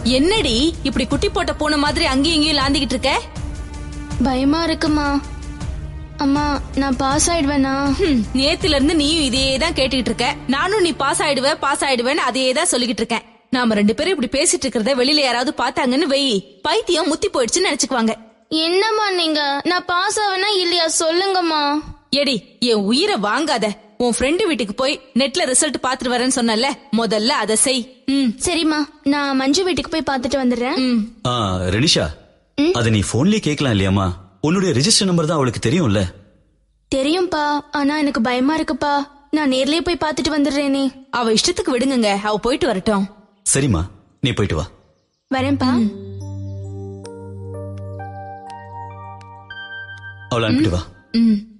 என்னடி இப்படி குட்டி போட்ட பூனை மாதிரி அங்கேயும் இங்கேயும் லாந்திக்கிட்டு இருக்க பயமா இருக்குமா அம்மா நான் பாஸ் ஆயிடுவேனா ஹம், நேத்துல இருந்து நீயும் இதே தான் கேட்டுக்கிட்டு இருக்க நானும் நீ பாஸ் ஆயிடுவ பாஸ் ஆயிடுவேன்னு அதே தான் சொல்லிக்கிட்டு இருக்கேன் நாம ரெண்டு பேரும் இப்படி பேசிட்டு இருக்கிறத வெளியில யாராவது பார்த்தாங்கன்னு வெயி பைத்தியம் முத்தி போயிடுச்சுன்னு நினைச்சுக்குவாங்க என்னம்மா நீங்க நான் பாஸ் ஆவேனா இல்லையா சொல்லுங்கம்மா எடி என் உயிரை வாங்காத உன் ஃப்ரெண்டு வீட்டுக்கு போய் நெட்ல ரிசல்ட் பாத்துட்டு வரேன்னு சொன்னல முதல்ல அதை செய் ம் சரிம்மா நான் மஞ்சு வீட்டுக்கு போய் பார்த்துட்டு வந்துடுறேன் ம் ஆ ரெனிஷா அத நீ போன்லயே கேட்கலாம் இல்லையாமா உன்னுடைய ரெஜிஸ்டர் நம்பர் தான் அவளுக்கு தெரியும்ல தெரியும்பா ஆனா எனக்கு பயமா இருக்குப்பா நான் நேர்லயே போய் பார்த்துட்டு வந்துடுறேனே அவ இஷ்டத்துக்கு விடுங்கங்க அவ போயிட்டு வரட்டும் சரிம்மா நீ போயிட்டு வா வரேன்ப்பா அவளை அனுப்பிட்டு வா ம்